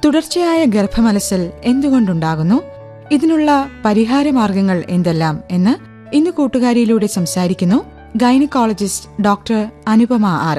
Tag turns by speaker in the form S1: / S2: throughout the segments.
S1: തുടർച്ചയായ ഗർഭമലസൽ എന്തുകൊണ്ടുണ്ടാകുന്നു ഇതിനുള്ള പരിഹാരമാർഗങ്ങൾ എന്തെല്ലാം എന്ന് ഇന്ന് കൂട്ടുകാരിയിലൂടെ സംസാരിക്കുന്നു ഗൈനക്കോളജിസ്റ്റ് ഡോക്ടർ അനുപമ ആർ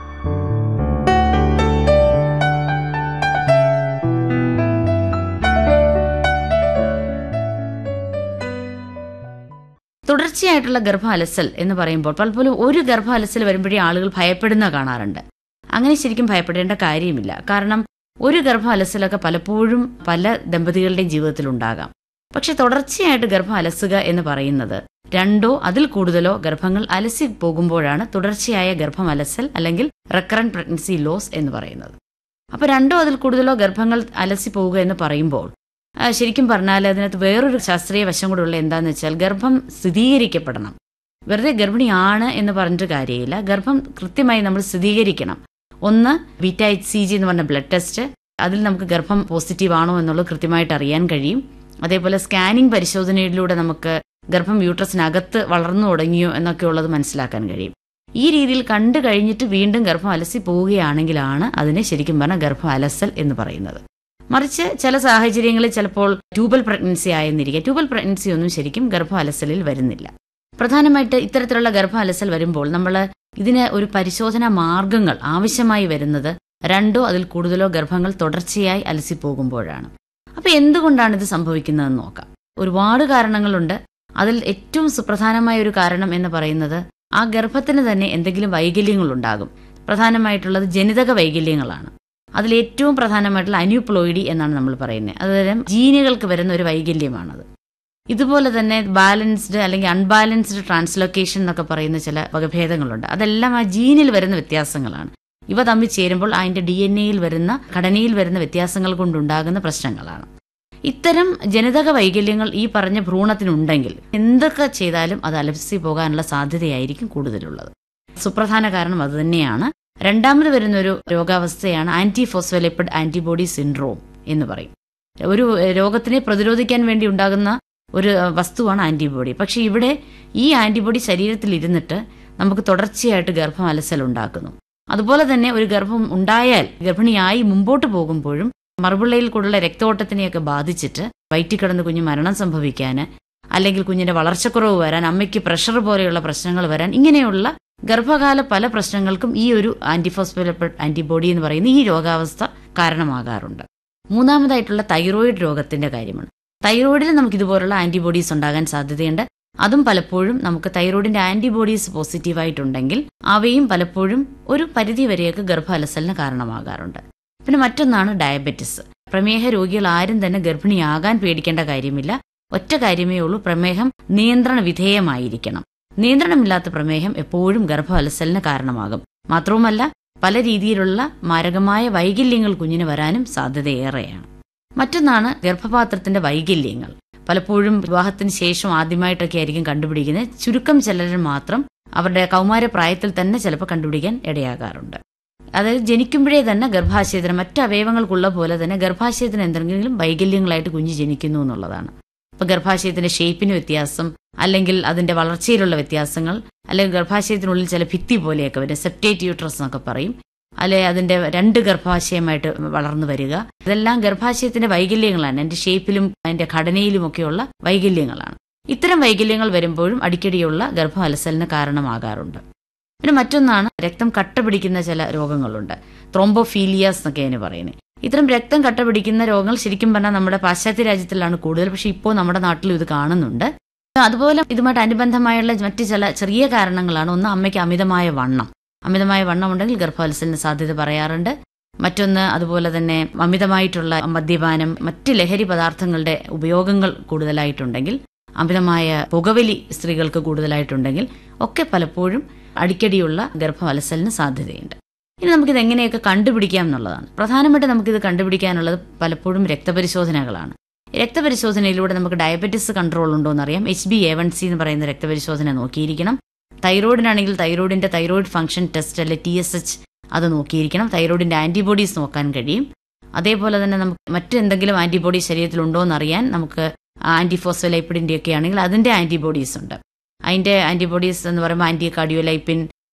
S2: തുടർച്ചയായിട്ടുള്ള ഗർഭ അലസൽ എന്ന് പറയുമ്പോൾ പലപ്പോഴും ഒരു ഗർഭ അലസൽ വരുമ്പോഴേ ആളുകൾ ഭയപ്പെടുന്ന കാണാറുണ്ട് അങ്ങനെ ശരിക്കും ഭയപ്പെടേണ്ട കാര്യമില്ല കാരണം ഒരു ഗർഭ അലസലൊക്കെ പലപ്പോഴും പല ദമ്പതികളുടെയും ജീവിതത്തിൽ ഉണ്ടാകാം പക്ഷെ തുടർച്ചയായിട്ട് ഗർഭം അലസുക എന്ന് പറയുന്നത് രണ്ടോ അതിൽ കൂടുതലോ ഗർഭങ്ങൾ അലസി പോകുമ്പോഴാണ് തുടർച്ചയായ ഗർഭം അലസൽ അല്ലെങ്കിൽ റെക്കറന്റ് പ്രഗ്നൻസി ലോസ് എന്ന് പറയുന്നത് അപ്പൊ രണ്ടോ അതിൽ കൂടുതലോ ഗർഭങ്ങൾ അലസി പോവുക എന്ന് പറയുമ്പോൾ ആ, ശരിക്കും പറഞ്ഞാൽ അതിനകത്ത് വേറൊരു ശാസ്ത്രീയ വശം കൂടെ ഉള്ള എന്താന്ന് വെച്ചാൽ ഗർഭം സ്ഥിരീകരിക്കപ്പെടണം വെറുതെ ഗർഭിണിയാണ് എന്ന് പറഞ്ഞിട്ട് കാര്യമില്ല ഗർഭം കൃത്യമായി നമ്മൾ സ്ഥിരീകരിക്കണം ഒന്ന് ബീറ്റ എച്ച് സി ജി എന്ന് പറഞ്ഞ ബ്ലഡ് ടെസ്റ്റ് അതിൽ നമുക്ക് ഗർഭം പോസിറ്റീവ് ആണോ എന്നുള്ളത് കൃത്യമായിട്ട് അറിയാൻ കഴിയും അതേപോലെ സ്കാനിംഗ് പരിശോധനയിലൂടെ നമുക്ക് ഗർഭം യൂട്രസിനകത്ത് വളർന്നു തുടങ്ങിയോ എന്നൊക്കെ ഉള്ളത് മനസ്സിലാക്കാൻ കഴിയും ഈ രീതിയിൽ കണ്ടു കഴിഞ്ഞിട്ട് വീണ്ടും ഗർഭം അലസി പോവുകയാണെങ്കിലാണ് അതിനെ ശരിക്കും പറഞ്ഞാൽ ഗർഭം അലസൽ എന്ന് പറയുന്നത് മറിച്ച് ചില സാഹചര്യങ്ങളിൽ ചിലപ്പോൾ ട്യൂബൽ പ്രഗ്നൻസി ആയെന്നിരിക്കുക ട്യൂബൽ പ്രഗ്നൻസി ഒന്നും ശരിക്കും ഗർഭ അലസലിൽ വരുന്നില്ല പ്രധാനമായിട്ട് ഇത്തരത്തിലുള്ള ഗർഭ അലസൽ വരുമ്പോൾ നമ്മൾ ഇതിന് ഒരു പരിശോധനാ മാർഗങ്ങൾ ആവശ്യമായി വരുന്നത് രണ്ടോ അതിൽ കൂടുതലോ ഗർഭങ്ങൾ തുടർച്ചയായി അലസിപ്പോകുമ്പോഴാണ് അപ്പൊ എന്തുകൊണ്ടാണ് ഇത് സംഭവിക്കുന്നതെന്ന് നോക്കാം ഒരുപാട് കാരണങ്ങളുണ്ട് അതിൽ ഏറ്റവും സുപ്രധാനമായ ഒരു കാരണം എന്ന് പറയുന്നത് ആ ഗർഭത്തിന് തന്നെ എന്തെങ്കിലും വൈകല്യങ്ങൾ ഉണ്ടാകും പ്രധാനമായിട്ടുള്ളത് ജനിതക വൈകല്യങ്ങളാണ് അതിൽ ഏറ്റവും പ്രധാനമായിട്ടുള്ള അന്യൂപ്ലോയിഡി എന്നാണ് നമ്മൾ പറയുന്നത് അതായത് ജീനുകൾക്ക് വരുന്ന ഒരു വൈകല്യമാണത് ഇതുപോലെ തന്നെ ബാലൻസ്ഡ് അല്ലെങ്കിൽ അൺബാലൻസ്ഡ് ട്രാൻസ്ലൊക്കേഷൻ എന്നൊക്കെ പറയുന്ന ചില വകഭേദങ്ങളുണ്ട് അതെല്ലാം ആ ജീനിൽ വരുന്ന വ്യത്യാസങ്ങളാണ് ഇവ തമ്മിൽ ചേരുമ്പോൾ അതിന്റെ ഡി എൻ എയിൽ വരുന്ന ഘടനയിൽ വരുന്ന വ്യത്യാസങ്ങൾ കൊണ്ടുണ്ടാകുന്ന പ്രശ്നങ്ങളാണ് ഇത്തരം ജനിതക വൈകല്യങ്ങൾ ഈ പറഞ്ഞ ഭ്രൂണത്തിനുണ്ടെങ്കിൽ എന്തൊക്കെ ചെയ്താലും അത് അലസി പോകാനുള്ള സാധ്യതയായിരിക്കും കൂടുതലുള്ളത് സുപ്രധാന കാരണം അതുതന്നെയാണ് രണ്ടാമത് വരുന്ന ഒരു രോഗാവസ്ഥയാണ് ആന്റി ഫോസ്ഫോലിപ്പിഡ് ആന്റിബോഡി സിൻഡ്രോം എന്ന് പറയും ഒരു എഹ്, രോഗത്തിനെ പ്രതിരോധിക്കാൻ വേണ്ടി ഉണ്ടാകുന്ന ഒരു അഹ്, വസ്തുവാണ് ആന്റിബോഡി പക്ഷെ ഇവിടെ ഈ ആന്റിബോഡി ശരീരത്തിൽ ഇരുന്നിട്ട് നമുക്ക് തുടർച്ചയായിട്ട് ഗർഭം അലസൽ ഉണ്ടാക്കുന്നു അതുപോലെ തന്നെ ഒരു ഗർഭം ഉണ്ടായാൽ ഗർഭിണിയായി മുമ്പോട്ട് പോകുമ്പോഴും മറുപിള്ളയിൽ കൂടുള്ള രക്തോട്ടത്തിനെയൊക്കെ ബാധിച്ചിട്ട് വയറ്റിൽ കിടന്ന് കുഞ്ഞ് മരണം സംഭവിക്കാൻ അല്ലെങ്കിൽ കുഞ്ഞിന്റെ വളർച്ചക്കുറവ് വരാൻ അമ്മയ്ക്ക് പ്രഷർ പോലെയുള്ള പ്രശ്നങ്ങൾ വരാൻ ഇങ്ങനെയുള്ള ഗർഭകാല പല പ്രശ്നങ്ങൾക്കും ഈ ഒരു ആന്റിഫോസ്ഫോലിപ്പിഡ് ആന്റിബോഡി എന്ന് പറയുന്ന ഈ രോഗാവസ്ഥ കാരണമാകാറുണ്ട് മൂന്നാമതായിട്ടുള്ള തൈറോയിഡ് രോഗത്തിന്റെ കാര്യമാണ് തൈറോയിഡിൽ നമുക്ക് ഇതുപോലുള്ള ആന്റിബോഡീസ് ഉണ്ടാകാൻ സാധ്യതയുണ്ട് അതും പലപ്പോഴും നമുക്ക് തൈറോയിഡിന്റെ ആന്റിബോഡീസ് പോസിറ്റീവായിട്ടുണ്ടെങ്കിൽ അവയും പലപ്പോഴും ഒരു പരിധി വരെയൊക്കെ ഗർഭാലസലിന് കാരണമാകാറുണ്ട് പിന്നെ മറ്റൊന്നാണ് ഡയബറ്റിസ് പ്രമേഹ രോഗികൾ ആരും തന്നെ ഗർഭിണിയാകാൻ പേടിക്കേണ്ട കാര്യമില്ല ഒറ്റ കാര്യമേ ഉള്ളൂ പ്രമേഹം നിയന്ത്രണ വിധേയമായിരിക്കണം നിയന്ത്രണമില്ലാത്ത പ്രമേഹം എപ്പോഴും ഗർഭാലസലിന് കാരണമാകും മാത്രവുമല്ല പല രീതിയിലുള്ള മാരകമായ വൈകല്യങ്ങൾ കുഞ്ഞിന് വരാനും സാധ്യതയേറെയാണ് മറ്റൊന്നാണ് ഗർഭപാത്രത്തിന്റെ വൈകല്യങ്ങൾ പലപ്പോഴും വിവാഹത്തിന് ശേഷം ആദ്യമായിട്ടൊക്കെ ആയിരിക്കും കണ്ടുപിടിക്കുന്നത് ചുരുക്കം ചിലരിൽ മാത്രം അവരുടെ കൗമാര പ്രായത്തിൽ തന്നെ ചിലപ്പോൾ കണ്ടുപിടിക്കാൻ ഇടയാകാറുണ്ട് അതായത് ജനിക്കുമ്പോഴേ തന്നെ ഗർഭാശയത്തിന് മറ്റ് അവയവങ്ങൾക്കുള്ള പോലെ തന്നെ ഗർഭാശയത്തിന് എന്തെങ്കിലും വൈകല്യങ്ങളായിട്ട് കുഞ്ഞ് ജനിക്കുന്നു എന്നുള്ളതാണ് ഇപ്പൊ ഗർഭാശയത്തിന്റെ ഷേപ്പിന് വ്യത്യാസം അല്ലെങ്കിൽ അതിന്റെ വളർച്ചയിലുള്ള വ്യത്യാസങ്ങൾ അല്ലെങ്കിൽ ഗർഭാശയത്തിനുള്ളിൽ ചില ഭിത്തി പോലെയൊക്കെ വരും സെപ്റ്റേറ്റ് യൂട്രസ് എന്നൊക്കെ പറയും അല്ലെ അതിന്റെ രണ്ട് ഗർഭാശയമായിട്ട് വളർന്നു വരിക ഇതെല്ലാം ഗർഭാശയത്തിന്റെ വൈകല്യങ്ങളാണ് അതിന്റെ ഷേപ്പിലും അതിന്റെ ഘടനയിലും ഒക്കെയുള്ള വൈകല്യങ്ങളാണ് ഇത്തരം വൈകല്യങ്ങൾ വരുമ്പോഴും അടിക്കടിയുള്ള ഗർഭ അലസലിന് കാരണമാകാറുണ്ട് പിന്നെ മറ്റൊന്നാണ് രക്തം കട്ട പിടിക്കുന്ന ചില രോഗങ്ങളുണ്ട് ത്രോംബോഫീലിയാസ് എന്നൊക്കെ അതിന് പറയുന്നത് ഇത്തരം രക്തം കട്ട പിടിക്കുന്ന രോഗങ്ങൾ ശരിക്കും പറഞ്ഞാൽ നമ്മുടെ പാശ്ചാത്യ രാജ്യത്തിലാണ് കൂടുതൽ പക്ഷെ ഇപ്പോൾ നമ്മുടെ നാട്ടിലും ഇത് കാണുന്നുണ്ട് അതുപോലെ ഇതുമായിട്ട് അനുബന്ധമായുള്ള മറ്റ് ചില ചെറിയ കാരണങ്ങളാണ് ഒന്ന് അമ്മയ്ക്ക് അമിതമായ വണ്ണം അമിതമായ വണ്ണം ഉണ്ടെങ്കിൽ ഗർഭാലസലിന് സാധ്യത പറയാറുണ്ട് മറ്റൊന്ന് അതുപോലെ തന്നെ അമിതമായിട്ടുള്ള മദ്യപാനം മറ്റ് ലഹരി പദാർത്ഥങ്ങളുടെ ഉപയോഗങ്ങൾ കൂടുതലായിട്ടുണ്ടെങ്കിൽ അമിതമായ പുകവലി സ്ത്രീകൾക്ക് കൂടുതലായിട്ടുണ്ടെങ്കിൽ ഒക്കെ പലപ്പോഴും അടിക്കടിയുള്ള ഗർഭവലസലിന് സാധ്യതയുണ്ട് ഇനി നമുക്കിത് എങ്ങനെയൊക്കെ കണ്ടുപിടിക്കാം എന്നുള്ളതാണ് പ്രധാനമായിട്ട് നമുക്കിത് കണ്ടുപിടിക്കാനുള്ളത് പലപ്പോഴും രക്തപരിശോധനകളാണ് രക്തപരിശോധനയിലൂടെ നമുക്ക് ഡയബറ്റിസ് കൺട്രോൾ ഉണ്ടോ എന്നറിയാം H B A one C എന്ന് പറയുന്ന രക്തപരിശോധന നോക്കിയിരിക്കണം തൈറോയിഡിനാണെങ്കിൽ തൈറോയിഡിന്റെ തൈറോയിഡ് ഫംഗ്ഷൻ ടെസ്റ്റ് അല്ലെ ടി എസ് എച്ച് അത് നോക്കിയിരിക്കണം തൈറോയിഡിന്റെ ആന്റിബോഡീസ് നോക്കാൻ കഴിയും അതേപോലെ തന്നെ നമുക്ക് മറ്റെന്തെങ്കിലും ആന്റിബോഡി ശരീരത്തിൽ ഉണ്ടോ എന്നറിയാൻ നമുക്ക് ആന്റിഫോസ്ഫലൈപ്പിഡിന്റെ ഒക്കെ ആണെങ്കിൽ അതിന്റെ ആന്റിബോഡീസ് ഉണ്ട് അതിന്റെ ആന്റിബോഡീസ് എന്ന് പറയുമ്പോൾ ആന്റി കാർഡിയോലൈപ്പിൻ